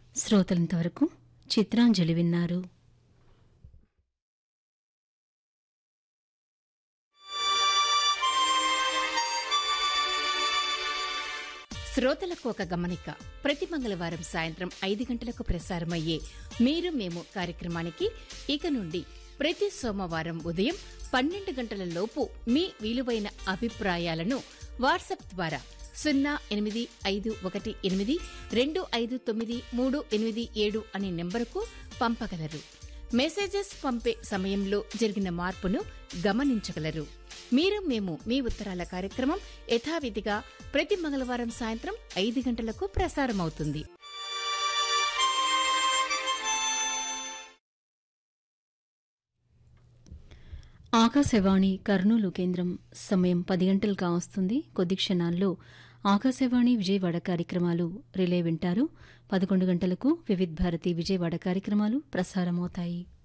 శ్రోతలంతవరకు చిత్రాంజలి విన్నారు శ్రోతలకు ఒక గమనిక ప్రతి మంగళవారం సాయంత్రం ఐదు గంటలకు ప్రసారమయ్యే మీరు మేము కార్యక్రమానికి ఇక నుండి ప్రతి సోమవారం ఉదయం పన్నెండు గంటల లోపు మీ విలువైన అభిప్రాయాలను వాట్సాప్ ద్వారా సున్నా ఎనిమిది ఐదు ఒకటి ఎనిమిది రెండు ఐదు తొమ్మిది మూడు ఎనిమిది ఏడు అనే నెంబరుకు పంపగలరు మెసేజెస్ పంపే సమయంలో జరిగిన మార్పును గమనించగలరు మీరు మేము మీ ఉత్తరాల కార్యక్రమం యథావిధిగా ప్రతి మంగళవారం సాయంత్రం ఐదు గంటలకు ప్రసారమవుతుంది ఆకాశవాణి కర్నూలు కేంద్రం సమయం పది గంటలు కావస్తుంది కొద్ది క్షణాల్లో ఆకాశవాణి విజయవాడ కార్యక్రమాలు రిలే వింటారు పదకొండు గంటలకు వివిధ్ భారతి విజయవాడ కార్యక్రమాలు ప్రసారమవుతాయి